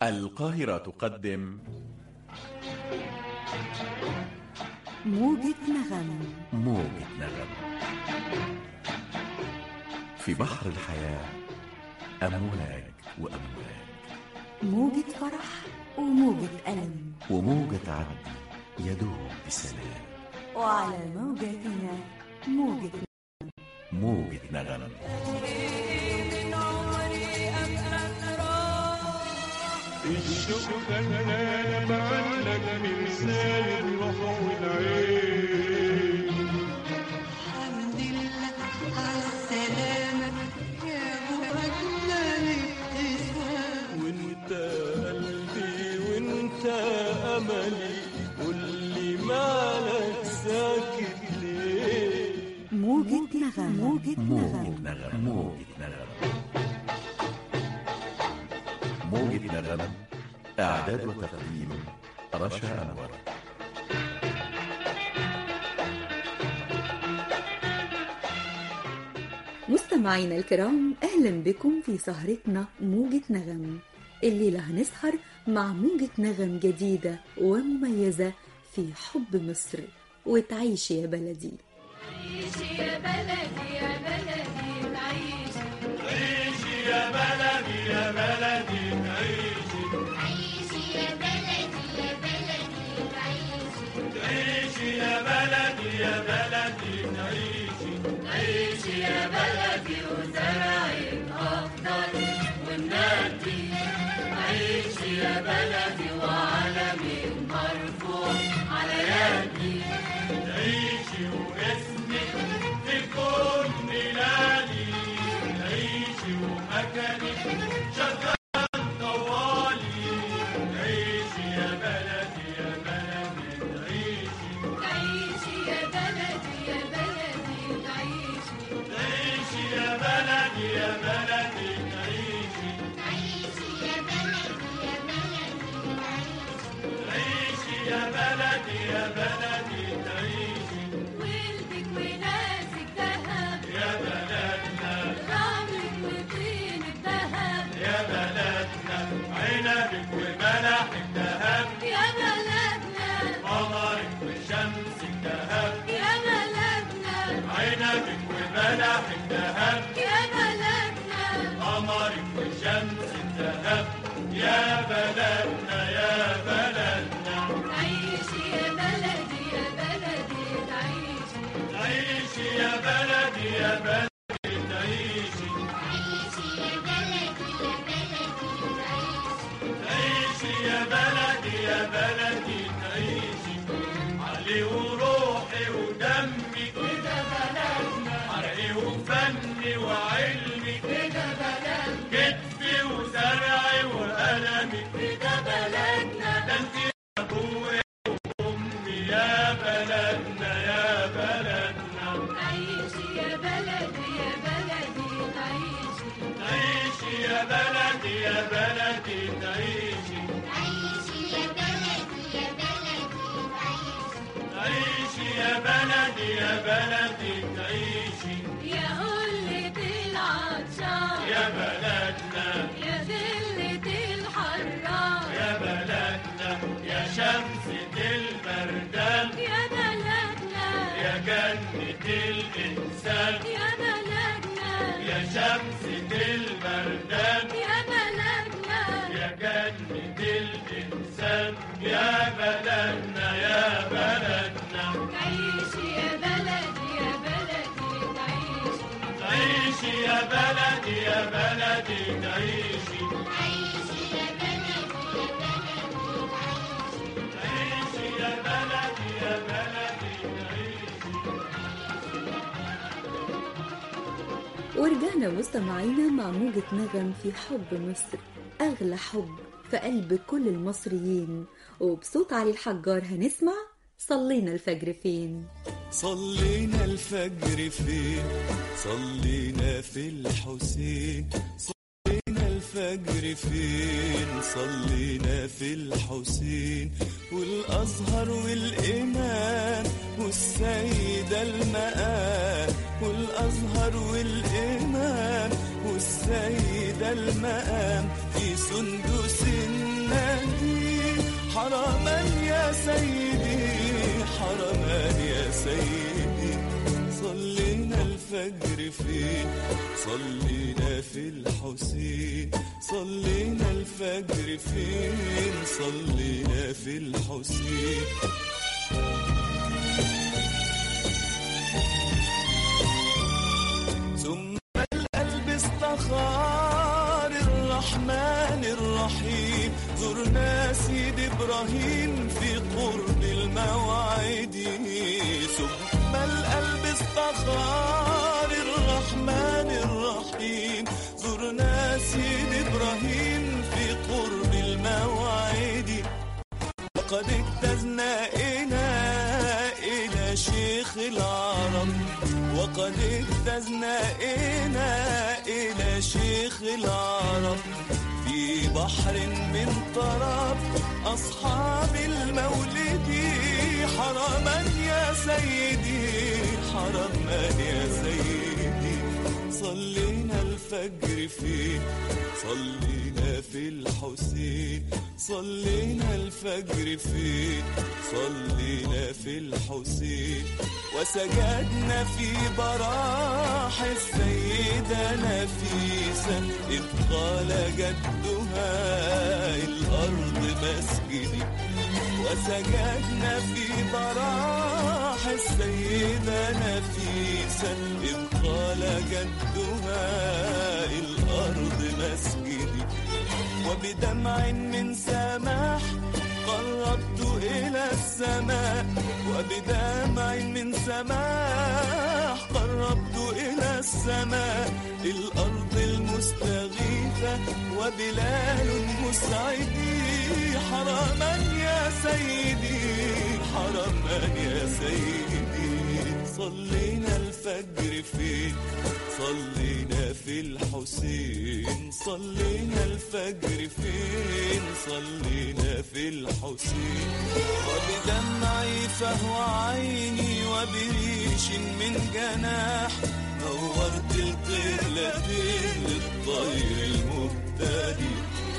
القاهرة تقدم موجة نغم موجة نغم في بحر الحياة أمواج وأمواج موجة فرح وموجة ألم وموجة عدل يدوب بسلام وعلى موجتنا موجة موجة نغم الشوق خلانا بعلق مرسال الروح والعين الحمد لله على السلامة يا أبو أجمل ابتسام وانت قلبي وانت املي قولي مالك ساكت ليه موجة نغم موجة موجة نغم نغم موجة نغم موجة نغم إعداد وتقديم رشا أنور مستمعينا الكرام أهلا بكم في سهرتنا موجة نغم الليلة هنسهر مع موجة نغم جديدة ومميزة في حب مصر وتعيش يا بلدي عيشي يا بلدي يا بلدي تعيشي عيشي يا بلدي يا بلدي عيشي عيشي يا بلدي يا بلدي تعيشي عيشي يا بلدي يا بلدي عيشي عيشي يا بلدي وزرعك أخضر والنادي عيشي يا بلدي وعلمك مرفوع على يدي عيشي واسمك في كل ميلادي عيشي ومكانك شغال طوالي عيشي يا بلدي يا بلدي عيشي تعيشي يا بلدي يا بلدي تعيشي عيشي يا بلدي يا بلدي عيشي عيشي يا بلدي يا بلدي عيشي يا بلدي يا بلدي عيشي ولدك وناسك دهب يا بلدنا رملك وطينك دهب يا بلدنا عنبك وبلحك ذهب يا بلدنا قمرك وشمسك ذهب يا بلدنا عنبك وبلحك ذهب يا بلدنا قمرك وشمسك ذهب يا بلدنا يا بلدنا عيشي يا بلدي يا بلدي تعيشي عيشي يا بلدي يا بلدي تعيشي عيشي يا بلدي يا بلدي عيشي يا بلدي يا بلدي تعيشي علي وروحي ودمي وده بلدنا عرقي وفني وعلمي وده بلدنا كتفي وزرعي وقلمي وده بلدنا ده انت ابويا وامي يا بلدنا يا بلدنا عيشي يا بلدي يا بلدي تعيشي عيشي يا بلدي يا بلدي تعيشي عيشي يا بلدي يا بلدي تعيشي عيشي يا بلدي يا بلدي تعيشي يا قلة العطشان يا بلدنا يا ذلة الحرام يا بلدنا يا شمسة البردان يا بلدنا يا جنة الإنسان يا بلدنا يا شمسة البردان يا بلدنا يا جنة الإنسان يا بلدنا يا بلدنا عيشي يا بلدي يا بلدي تعيشي تعيشي يا بلدي يا بلدي تعيشي عيشي يا بلدي يا بلدي تعيشي يا بلدي يا بلدي تعيشي ورجعنا مستمعينا مع موجة نغم في حب مصر أغلى حب في قلب كل المصريين وبصوت علي الحجار هنسمع صلينا الفجر فين صلينا الفجر فين صلينا في الحسين صلينا الفجر فين صلينا في الحسين والأزهر والإمام والسيدة المقام والأزهر والإمام والسيدة المقام في سندس حرما يا سيدي حرما يا سيدي صلينا الفجر فين صلينا في الحسين صلينا الفجر فين صلينا في الحسين ثم القلب استخار الرحمن الرحيم زرنا سيد ابراهيم في قرب الموعد ثم القلب استخار الرحمن الرحيم زرنا سيد ابراهيم في قرب الموعد وقد اجتزنا إلى إلى شيخ العرب وقد اجتزنا إلى إلى شيخ العرب في بحر من طرب أصحاب المولد حرما يا سيدي حرما يا سيدي صلينا الفجر فين صلينا في الحسين صلينا الفجر فين صلينا في الحسين وسجدنا في براح السيدة نفيسة إذ قال جدها الأرض مسجدي وسجدنا في براح السيدة نفيسة إذ قال جدها الأرض مسجدي وبدمع من سماح قربت إلى السماء وبدمع من سماح قربت إلى السماء الأرض المستغيثة وبلال مسعدي حرما يا سيدي حرما يا سيدي صلينا الفجر فين صلينا في الحسين صلينا الفجر فين صلينا في الحسين وبدمعي فهو عيني وبريش من جناح نورت القبلتين للطير المهتدي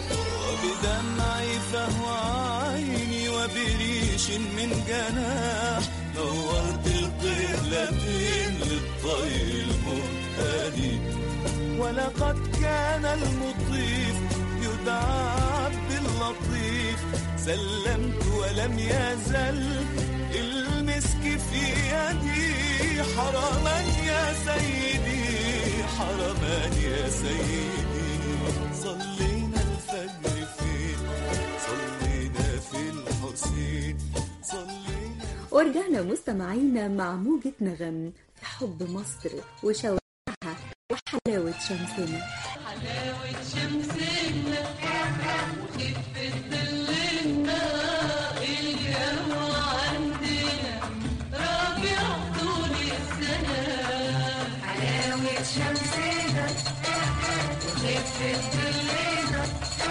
وبدمعي فهو عيني وبريش من جناح نورت القبلتين للطير المهتدي ولقد كان المطيف يدعى عبد اللطيف سلمت ولم يزل المسك في يدي حرما يا سيدي حرما يا سيدي صلينا الفجر فين صلينا في الحسين صلينا ورجعنا مستمعينا مع موجة نغم في حب مصر وشوارعها وحلاوة شمسنا حلاوة شمسنا وخفة ظلنا الجو عندنا ربيع طول السنة حلاوة شمسنا وخفة ظلنا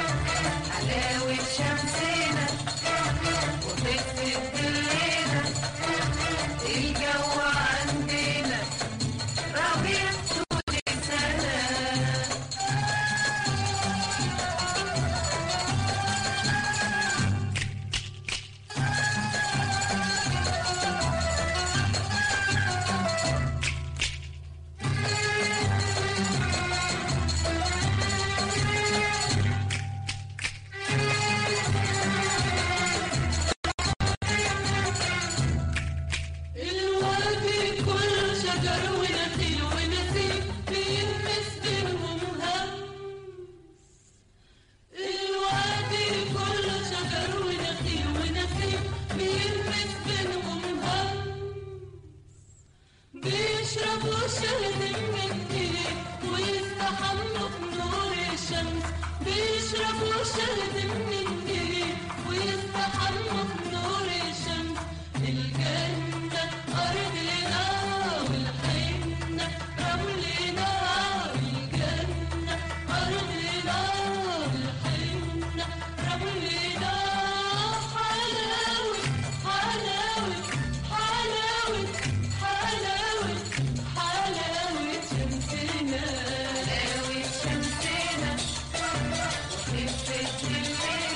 حلاوة شمسنا وخفة ظلنا الجو عندنا ربيع طول السنة الورد كله شجر ونخيل ونسيم بيلمس بينهم همس الورد كله شجر ونخيل ونسيم بيلمس بينهم همس بيشربوا شهد من ايديه ويستحموا بنور الشمس بيشربوا شهد من ايديه ويستحموا بنور الشمس الجنة أرضنا والحنة رملنا الجنة أرضنا والحنة رملنا حلاوة حلاوة حلاوة حلاوة حلاوة شمسنا حلاوة شمسنا وخفة الليل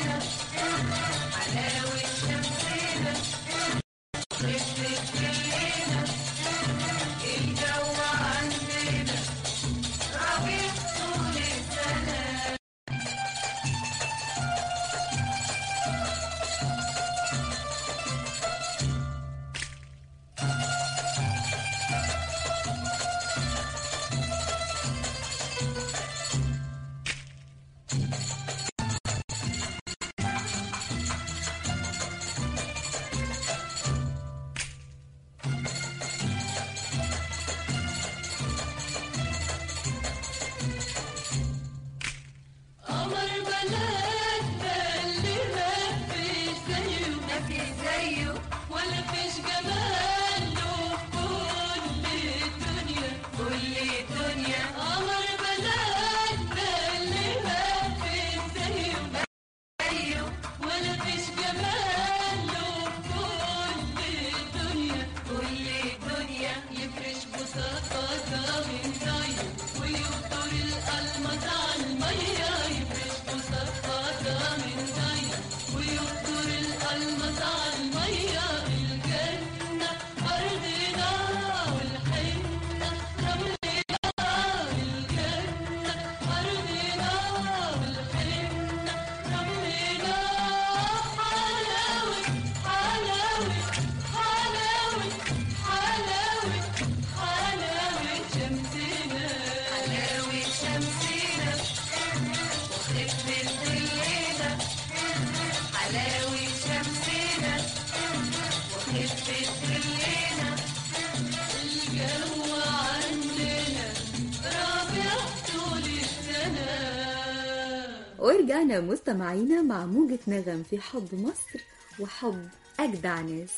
ورجعنا مستمعينا مع موجة نغم في حب مصر وحب أجدع ناس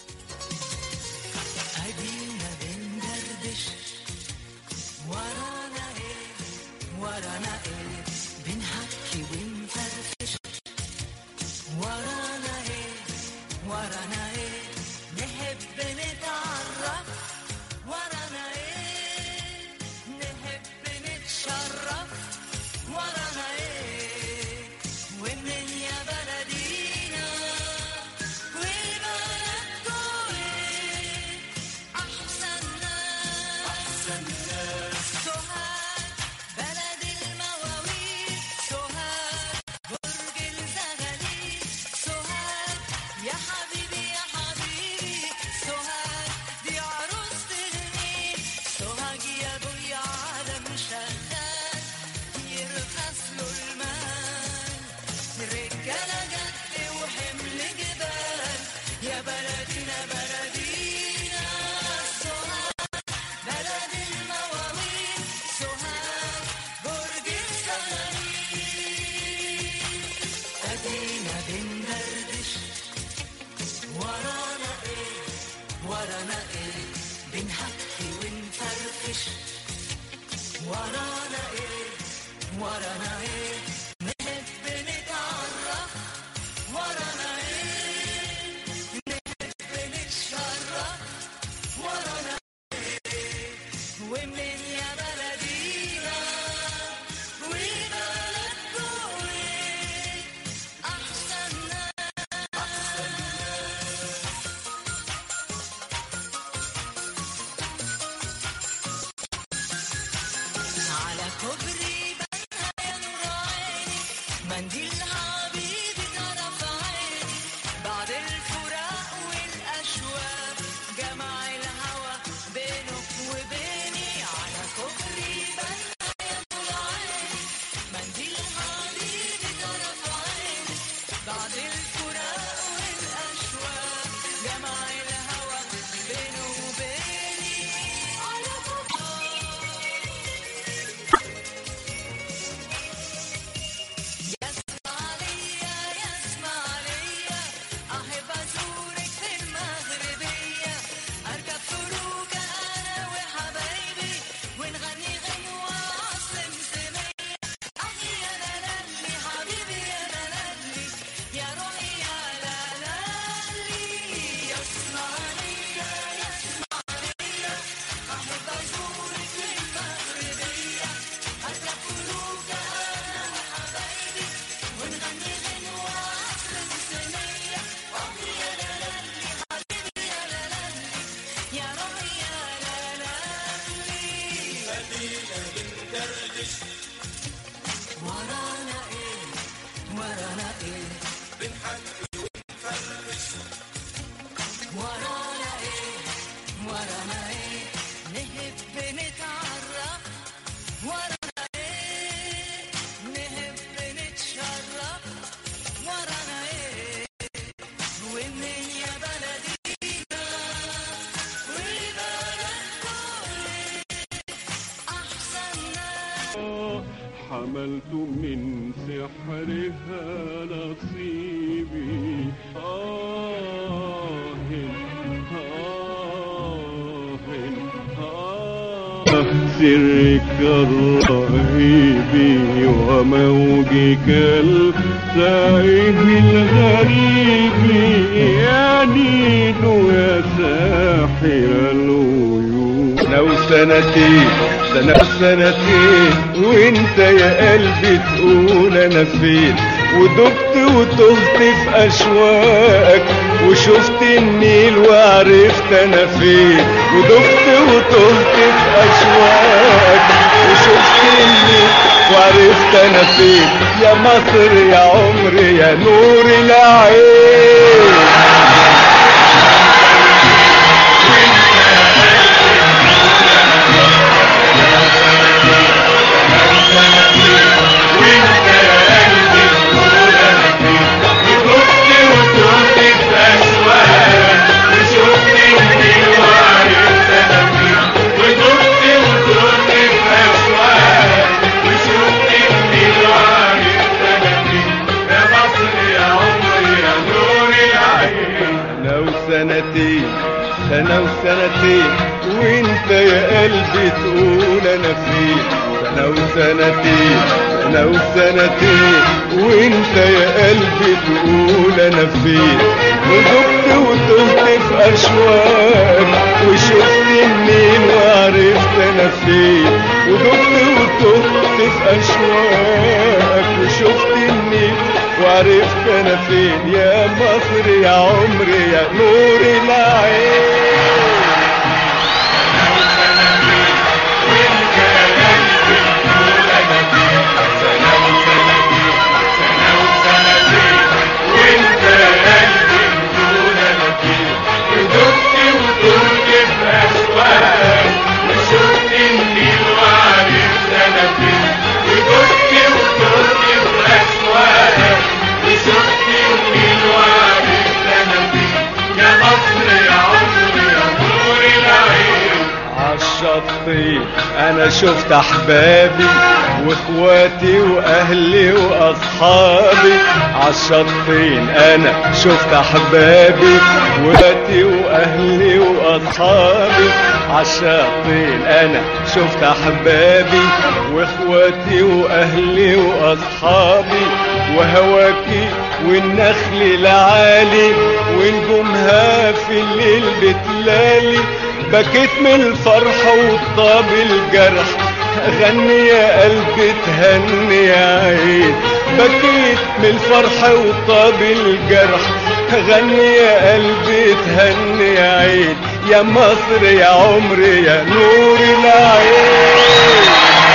ادينا بندردش ورانا ايه ورانا ايه بنحكي ونفرفش ورانا ايه ورانا ايه نحب نتعرف ورانا ايه نحب نتشرف ورانا ايه ومن يا بلدينا وبلدكوا ايه احسن ناس احسن ناس سوهاج بلد المواويل سوهاج برج الزغاليل سوهاج يا حبيبي يا حبيبي سوهاج دي عروسة النيل سوهاج يا ابويا عالم شغال يرخص له المال رجالة جد وحمل جبال يا بلدنا بلدينا سوهاج بلد المواويل سوهاج برج الزغاليل ادينا بندردش ورانا ايه ورانا ايه بنحكي ونفرفش ورانا ايه ورانا ايه نحب نتعرف ورانا ايه نحب نتشرف ورانا ايه ومن يا بلدينا وبلدكوا ايه احسن ناس على كوبري بنها يا نور عيني منديل حبيبي طرف عيني بعد الفراق والأشواق جمع الهوى بينك وبيني على كوبري بنها يا نور عيني منديل حبيبي طرف عيني بعد الفراق والأشواق جمع الهوى بينه وبيني على كوبري يسمع ليا يسمع ليا أحب أزورك في المغربية أركب فروجة أنا وحبايبي ونغني غنوة عصر مسمية أحي يا لالي حبيبي يا لالي يا روحي يا لالي يسمع ليا يسمع ليا أحب أزورك في المغربية أركب فروجة أنا وحبايبي ونغني غنوة عصر مسمية أحي يا لالي حبيبي يا لالي يا روحي يا لالي ورانا ايه ورانا ايه ورانا ايه ورانا ايه نحب نتعرف ورانا ايه نحب نتشرف ورانا ايه ومن يا بلدينا وبلدكوا ايه احسن ناس حملت من سحرها نصيبي آه آه آه سرك الرهيب وموجك السائب الغريب يا نيل يا ساحر الغيوب لو سنتين سنة سنتين وانت يا قلبي تقول انا فين ودبت وتهت في اشواقك وشفت النيل وعرفت انا فين ودبت وتهت في اشواقك وشفت النيل وعرفت انا فين يا مصر يا عمري يا نور العين انا فين سنة وسنتين سنة وسنتين وانت يا قلبي تقول انا فين وذبت وتهت في اشواق وشفت منين وعرفت انا فين وذبت وتهت في اشواق وشفت منين وعرفت انا فين يا مصر يا عمري يا نور العين عالشطين انا شفت احبابي واخواتي واهلي واصحابي عالشطين انا شفت احبابي واخواتي واهلي واصحابي عالشطين انا شفت احبابي واخواتي واهلي واصحابي وهواكي والنخل العالي ونجومها في الليل بتلالي بكيت من الفرحة وطاب الجرح غني يا قلبي تهني يا عين بكيت من الفرحة وطاب الجرح غني يا قلبي تهني يا عين يا مصر يا عمري يا نور العين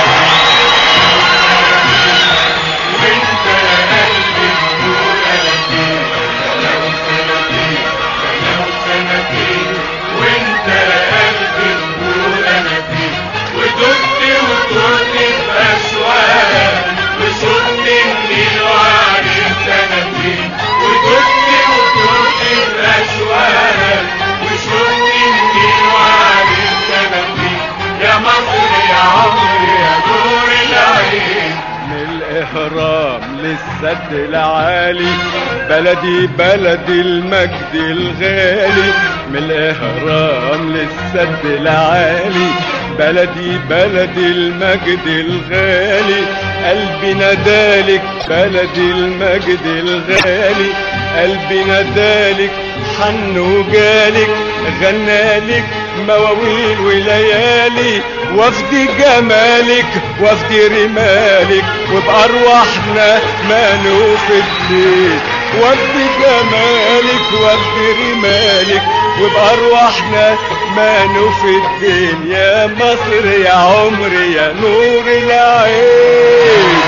من الإهرام للسد العالي بلدي بلدي المجد الغالي من الإهرام للسد العالي بلدي بلدي المجد الغالي قلبي ندالك بلدي المجد الغالي قلبي ندالك حن وجالك غنالك مواويل وليالي وفد جمالك وفد رمالك وبأرواحنا ما نوفي البيت وفد جمالك وفد رمالك وبأرواحنا ما نوفي الدين يا مصر يا عمري يا نور العين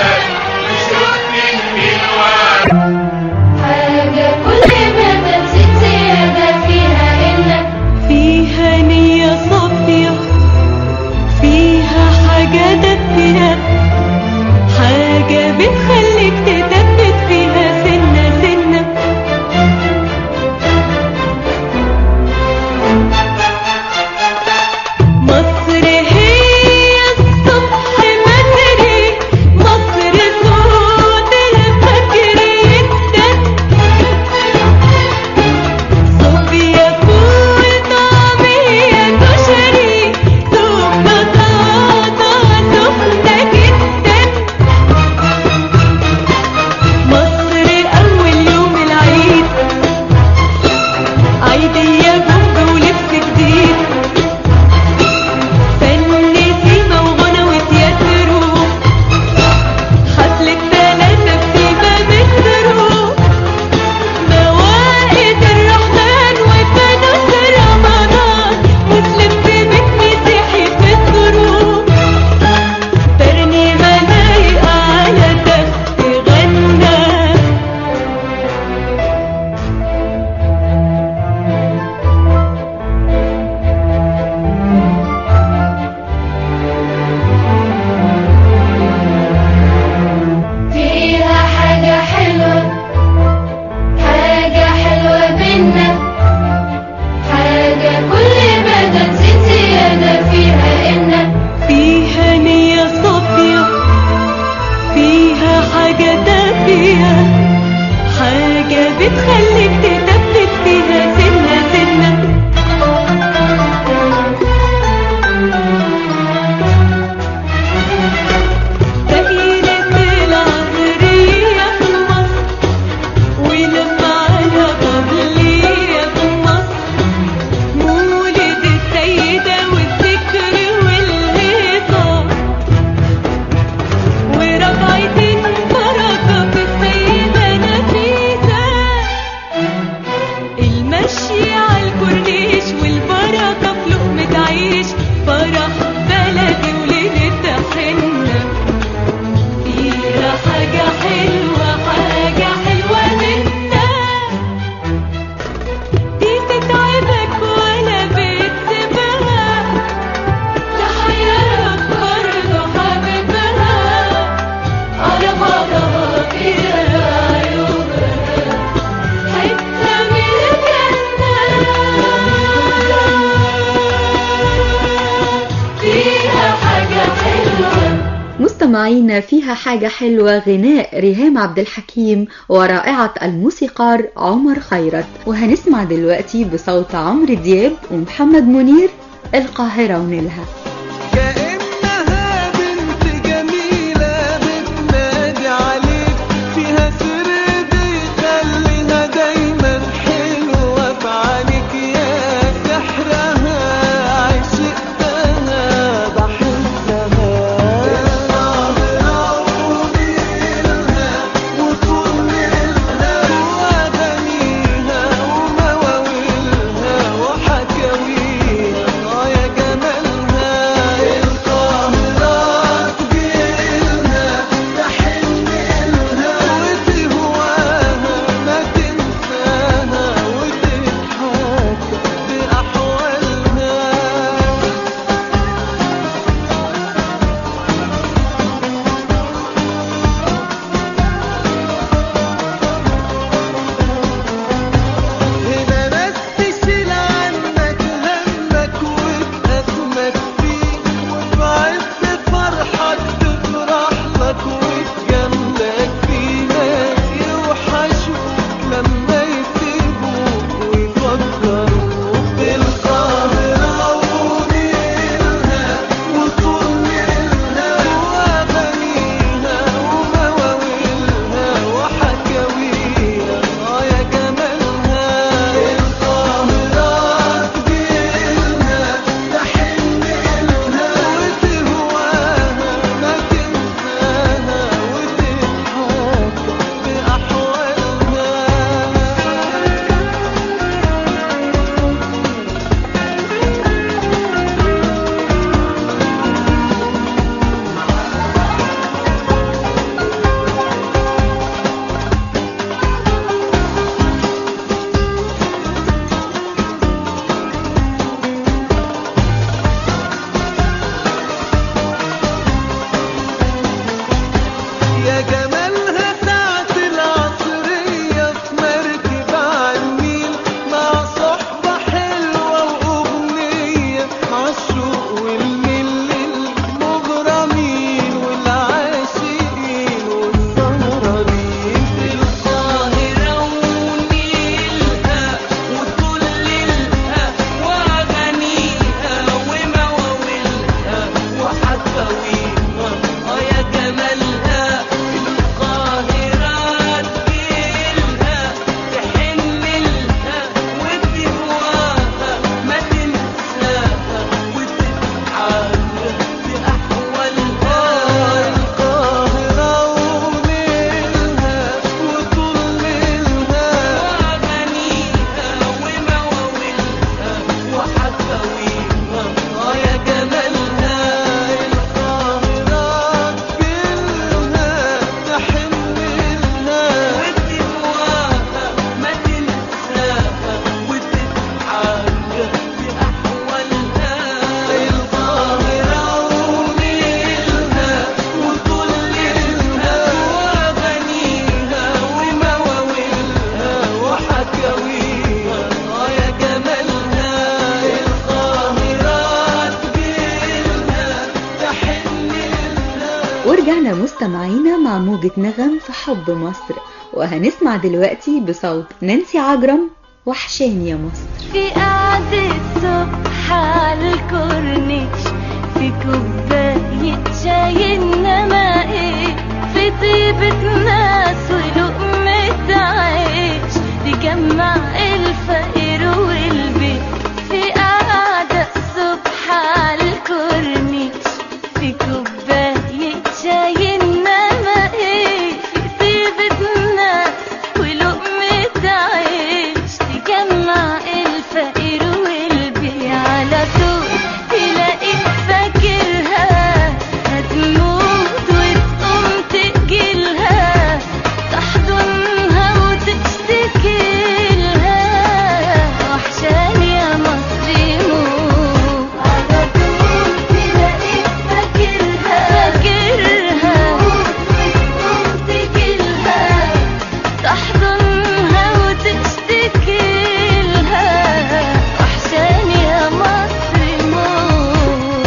حاجة كل ما بمسك بتخليك تثبت فيها سنة سنة تغييرات العصرية في مصر ولما على قبلية في مصر مولد السيدة والذكر والهيصة ورفعت البركة في السيدة نفيسة المشي على الكورنيش والبركة في لقمة عيش فرح بلدي وليلة حنة فيها حاجة حلوة حاجة حلوة منها دي تتعبك ولا بتسيبها تحيرك برضه حبيبها على بعضها فيها عيوبها حتة من الجنة فيها حاجة حلوة مستمعينا فيها حاجة حلوة غناء ريهام عبد الحكيم ورائعة الموسيقار عمر خيرت وهنسمع دلوقتي بصوت عمرو دياب ومحمد منير القاهرة ونيلها كأنها بنت جميلة بتنادي عليك فيها سر بيخليها دايما حلوة في عينيك يا سحرها عشقتها بحسها القاهرة ونيلها وطولها وأغانيها ومواويلها وحكاويها آه يا جمالها القاهرة تجيلها تحن لها وتهواها ما تنساها وتضحك بأحوالها هنا ناس تشيل عنك همك وتأزمك فيك وفي عز فرحك تفرح لك وتجاملك في ناس يوحشوك لما يسيبوك ويفكروك بالقاهرة ونيلها وطولها وأغانيها ومواويلها وحكاويها آه يا جمالها القاهرة تجيلها تحن لها وتهواها ما تنساها وتضحك بأحوالها يا جمالها ساعة العصرية في مركب على النيل مع صحبة حلوة وأغنية مع الشوق والميل المغرمين والعاشقين والسهرانين في القاهرة ونيلها وطللها وأغانيها ومواويلها وحكاويها آه يا جمالها القاهرة تجيلها تحنلها وتهواها ما تنساها وتتعامل بأحوالها القاهرة ونيلها وطللها وأغانيها ومواويلها وحكاويها آه يا جمالها القاهرة تجيلها تحنلها وتهواها ما تنساها وتتعامل بأحوالها القاهرة ونيلها وطللها وأغانيها ومواويلها وحكاويها آه يا جمالها القاهرة تجيلها تحنلها ورجعنا مستمعينا مع موجة نغم في حب مصر وهنسمع دلوقتي بصوت نانسي عجرم وحشاني يا مصر في قعدة صبح على الكورنيش في كوباية شاي إنما إيه في طيبة ناس ولقمة عيش تجمع الفقير والبيت في قعدة الصبح على الكورنيش في كوباية شاي إنما إيه في طيبة ناس ولقمة عيش تجمع الفقير والبيع على طول تلاقيك فاكرها هتموت وتقوم تجيلها تحضنها وتشتكي لها وحشاني يا مصري موت على طول تلاقيك فاكرها فاكرها وتقوم تجيلها تحضنها وتشتكي لها وحشاني يا مصر موت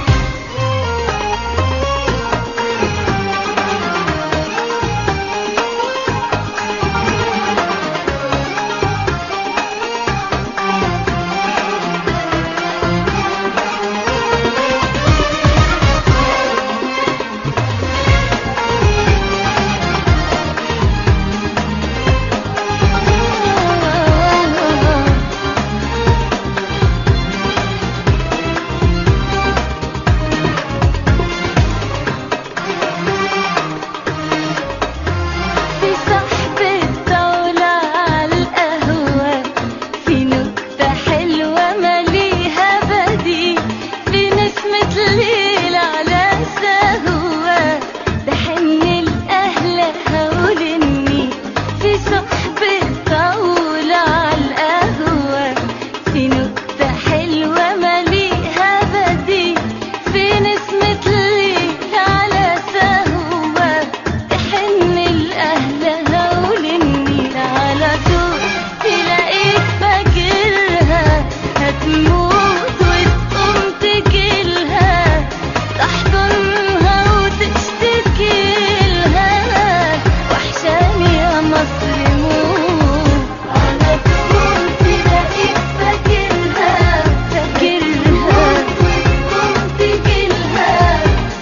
في صحبة طاولة على القهوة في نكتة حلوة مليها بديل في نسمة ليل على سهوة بحن الأهل هقول إني في صحبة طاولة على القهوة في نكتة حلوة مليها بديل في نسمة ليل على سهوة تحن الأهل هقول النيل على طول تلاقيك فاكرها هتموت وتقوم تجيلها تحضنها وتشتكي لها وحشاني يا مصر موت على طول تلاقيك فاكرها فاكرها وتقوم تجيلها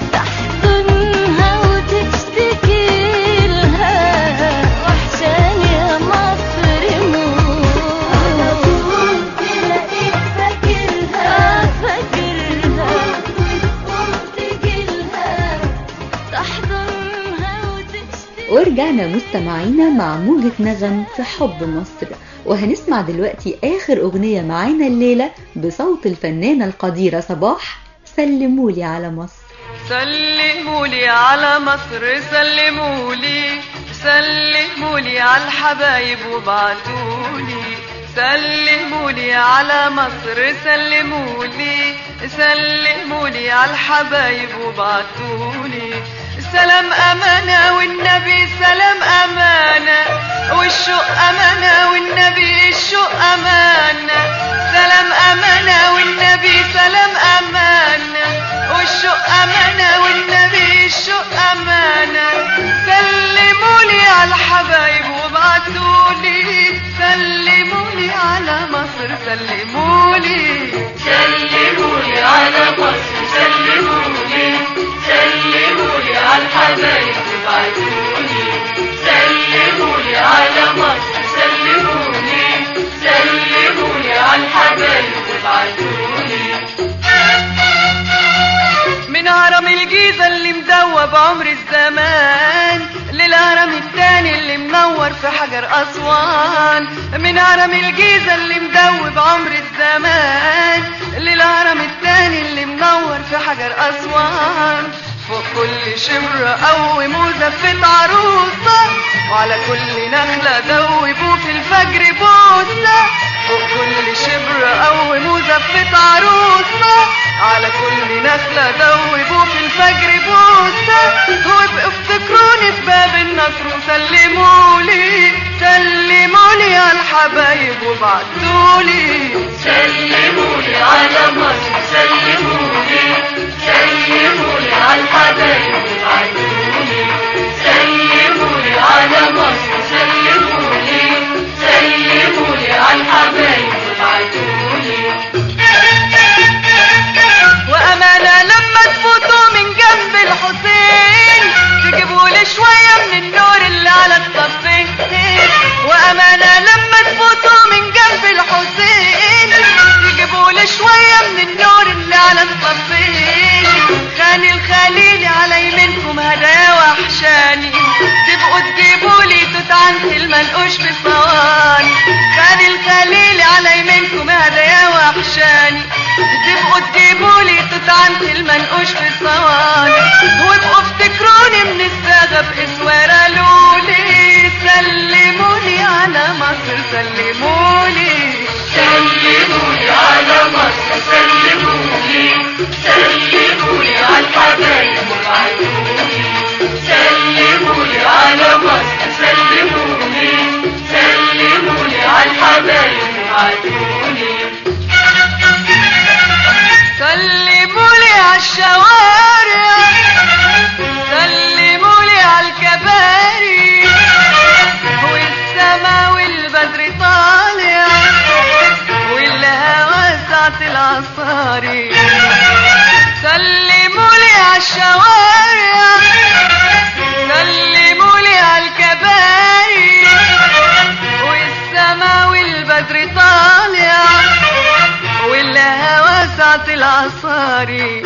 تحضنها وتشتكي لها وحشاني يا مصر موت على طول تلاقيك فاكرها فاكرها وتقوم تجيلها تحضنها وتشتكي ورجعنا مستمعينا مع موجة نغم في حب مصر وهنسمع دلوقتي آخر أغنية معانا الليلة بصوت الفنانة القديرة صباح سلمولي على مصر سلمولي على مصر سلمولي سلمولي على الحبايب وبعتولي سلمولي على مصر سلمولي سلمولي على الحبايب وبعتولي سلام أمانة والنبي سلام أمانة والشوق أمانة والنبي الشوق أمانة سلام أمانة والنبي سلام أمانة والشوق أمانة والنبي الشوق أمانة سلمولي على الحبايب وابعتولي سلمولي على مصر سلمولي سلمولي على مصر سلمولي سلمولي على الحبايب وابعتولي سلمولي على مصر سلمولي سلمولي على الحبايب وابعتولي من هرم الجيزة اللي مدوب عمر الزمان للهرم التاني اللي منور في حجر أسوان من هرم الجيزة اللي مدوب عمر الزمان للهرم التاني اللي منور في حجر أسوان فوق كل شمر قوم وزفت عروسة وعلى كل نخلة دوبوا في الفجر بوسة فوق كل شبر قوم وزفت عروسة على كل نخلة دوبوا في الفجر بوسة وابقوا افتكروني في باب النصر وسلمولي سلمولي على الحبايب وبعتولي سلمولي على مصر سلمولي سلمولي على الحبايب وبعتولي سلمولي على على مصر سلمولي سلمولي على الحبايب وابعتولي وأمانة لما تفوتوا من جنب الحسين تجيبوا لي شوية من النور اللي على الصفين وأمانة لما تفوتوا من جنب الحسين تجيبوا لي شوية من النور اللي على الصفين خاني الخليل على يمينكم هدايا وحشاني تبقوا تجيبوا لي توت عنت المنقوش في صواني خاني الخليل على يمينكم هدايا وحشاني تبقوا تجيبوا لي توت عنت المنقوش في صواني وابقوا افتكروني من الساغة باسوارة لولي سلموني على مصر سلموني سلموني على مصر سلموني سلموني على الحبايب وابعتوني سلموني على مصر سلموني سلموني على الحبايب وابعتوني سلمولي على الشوارع سلمولي على الكباري والسما والبدر طالع والهوى ساعة العصاري سلمولي على الشوارع سلمولي على الكباري والسما والبدر طالع والهوى ساعة العصاري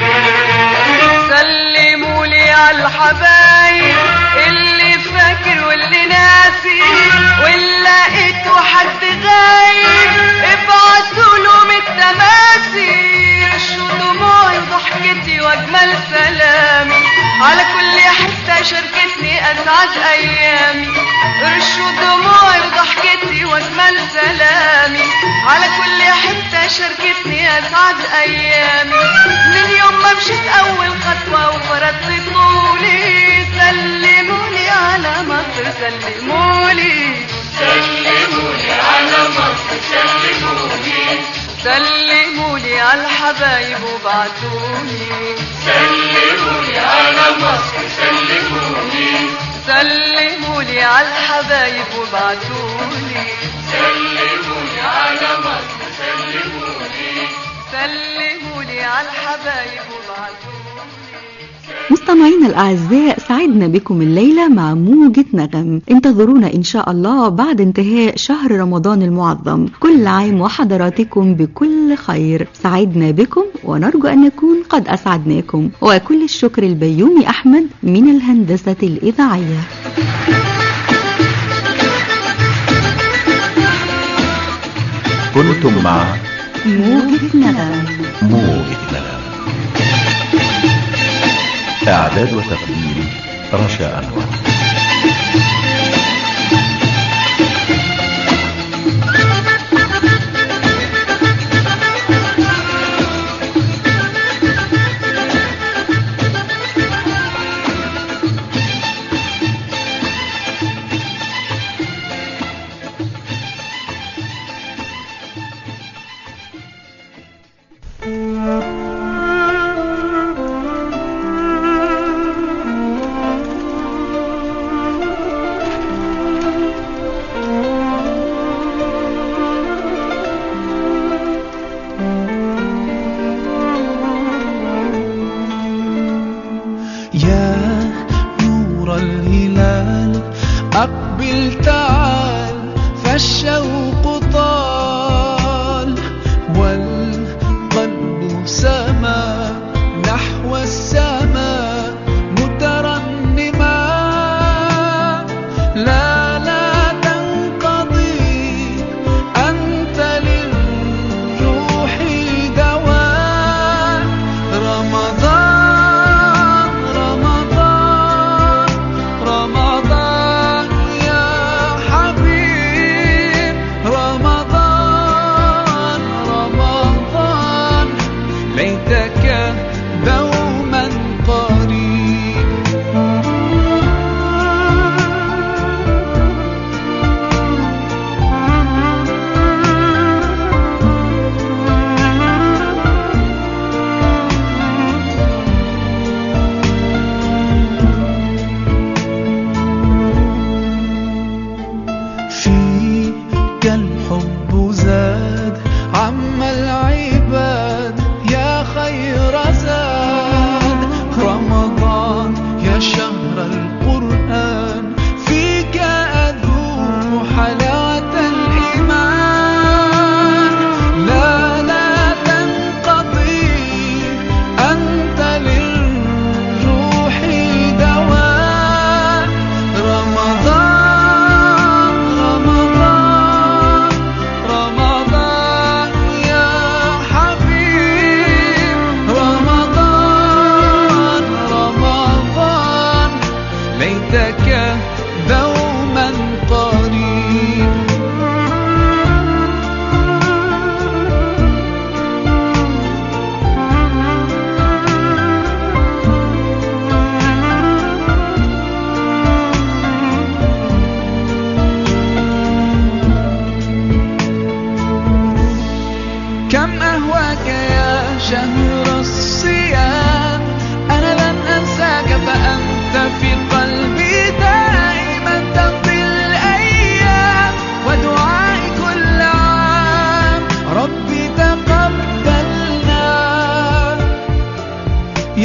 سلمولي على الحبايب اللي فاكر واللي ناسي واللي لقيته حد غايب ابعتوا لهم التماثيل رشوا دموعي وضحكتي واجمل سلامي على كل حتة شاركتني اسعد ايامي رشوا دموعي وضحكتي واجمل سلامي على كل حتة شاركتني اسعد ايامي من يوم ما مشيت اول خطوة وفرضت طولي سلموني على مصر سلموني سلموني على مصر سلموني سلموني على الحبايب وبعتوني سلموني على مصر سلموني سلموني على الحبايب وبعتوني سلموني على مصر سلموني سلموني على الحبايب وبعتوني مستمعينا الأعزاء سعدنا بكم الليلة مع موجة نغم انتظرونا إن شاء الله بعد انتهاء شهر رمضان المعظم كل عام وحضراتكم بكل خير سعدنا بكم ونرجو أن نكون قد أسعدناكم وكل الشكر البيومي أحمد من الهندسة الإذاعية كنتم مع موجة نغم موجة نغم إعداد وتقديم رشا أنور يا نور الهلال أقبل تعال فالشوق طال والقلب سما نحو السماء مترنما لا لا تنقضي أنت للروح دواء رمضان رمضان رمضان يا حبيب رمضان في